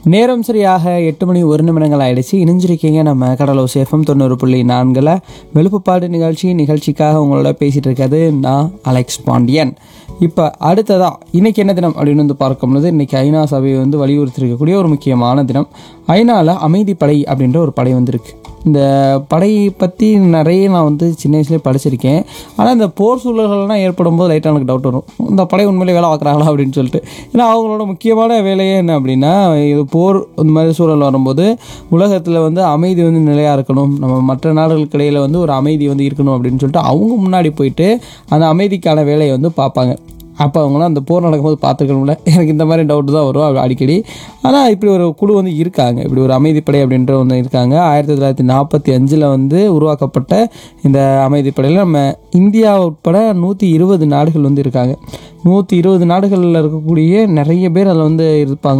நேரம் சரியாக எட்டு மணி ஒரு நிமிடங்கள் ஆயிடுச்சு இணைஞ்சிருக்கீங்க நம்ம கடலோ சேஃபம் தொண்ணூறு புள்ளி நான்கில் வெளுப்புப்பாடு நிகழ்ச்சி நிகழ்ச்சிக்காக உங்களோட பேசிகிட்டு இருக்கிறது நான் அலெக்ஸ் பாண்டியன் இப்போ அடுத்ததா இன்னைக்கு என்ன தினம் அப்படின்னு வந்து பார்க்கும்போது இன்னைக்கு ஐநா சபையை வந்து வலியுறுத்திருக்கக்கூடிய ஒரு முக்கியமான தினம் ஐநாவில் அமைதிப்படை அப்படின்ற ஒரு படை வந்திருக்கு இந்த படையை பற்றி நிறைய நான் வந்து சின்ன வயசுலேயே படிச்சிருக்கேன் ஆனால் இந்த போர் சூழல்கள்லாம் ஏற்படும் போது லைட்டாக எனக்கு டவுட் வரும் இந்த படை உண்மையிலே வேலை பார்க்குறாங்களா அப்படின்னு சொல்லிட்டு ஏன்னா அவங்களோட முக்கியமான வேலையே என்ன அப்படின்னா இது போர் இந்த மாதிரி சூழல் வரும்போது உலகத்தில் வந்து அமைதி வந்து நிலையாக இருக்கணும் நம்ம மற்ற நாடுகளுக்கு இடையில் வந்து ஒரு அமைதி வந்து இருக்கணும் அப்படின்னு சொல்லிட்டு அவங்க முன்னாடி போயிட்டு அந்த அமைதிக்கான வேலையை வந்து பார்ப்பாங்க அப்போ அவங்களாம் அந்த போர் நடக்கும்போது பார்த்துக்கணும்ல எனக்கு இந்த மாதிரி டவுட் தான் வரும் அப்படி அடிக்கடி ஆனால் இப்படி ஒரு குழு வந்து இருக்காங்க இப்படி ஒரு அமைதிப்படை அப்படின்ற ஒன்று இருக்காங்க ஆயிரத்தி தொள்ளாயிரத்தி நாற்பத்தி அஞ்சில் வந்து உருவாக்கப்பட்ட இந்த அமைதிப்படையில் நம்ம இந்தியா உட்பட நூற்றி இருபது நாடுகள் வந்து இருக்காங்க நூற்றி இருபது நாடுகளில் இருக்கக்கூடிய நிறைய பேர் அதில் வந்து இருப்பாங்க